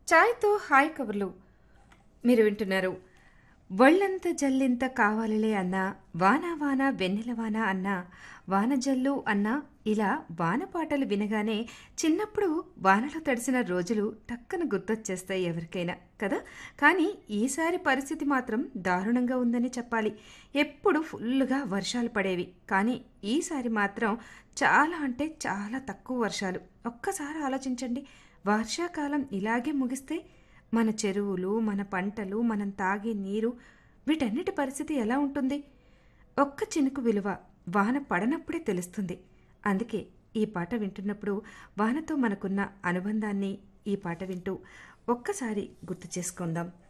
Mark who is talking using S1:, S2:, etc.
S1: ఛాయ్తో hi కబుర్లు మీరు వింటున్నారు ఒళ్ళంత జల్లింత కావాలిలే అన్నా వాన వాన వెన్నెల వాన అన్నా వాన జల్లు అన్నా ఇలా వాన పాటలు వినగానే చిన్నప్పుడు వానలో తడిసిన రోజులు టక్కన గుర్తొచ్చేస్తాయి ఎవరికైనా కదా కానీ ఈసారి పరిస్థితి మాత్రం దారుణంగా ఉందని చెప్పాలి ఎప్పుడు ఫుల్లుగా వర్షాలు పడేవి కానీ ఈసారి మాత్రం చాలా అంటే చాలా తక్కువ వర్షాలు ఒక్కసారి ఆలోచించండి వర్షాకాలం ఇలాగే ముగిస్తే మన చెరువులు మన పంటలు మనం తాగే నీరు వీటన్నిటి పరిస్థితి ఎలా ఉంటుంది ఒక్క చినుకు విలువ వాన పడనప్పుడే తెలుస్తుంది అందుకే ఈ పాట వింటున్నప్పుడు వానతో మనకున్న అనుబంధాన్ని ఈ పాట వింటూ ఒక్కసారి గుర్తు చేసుకుందాం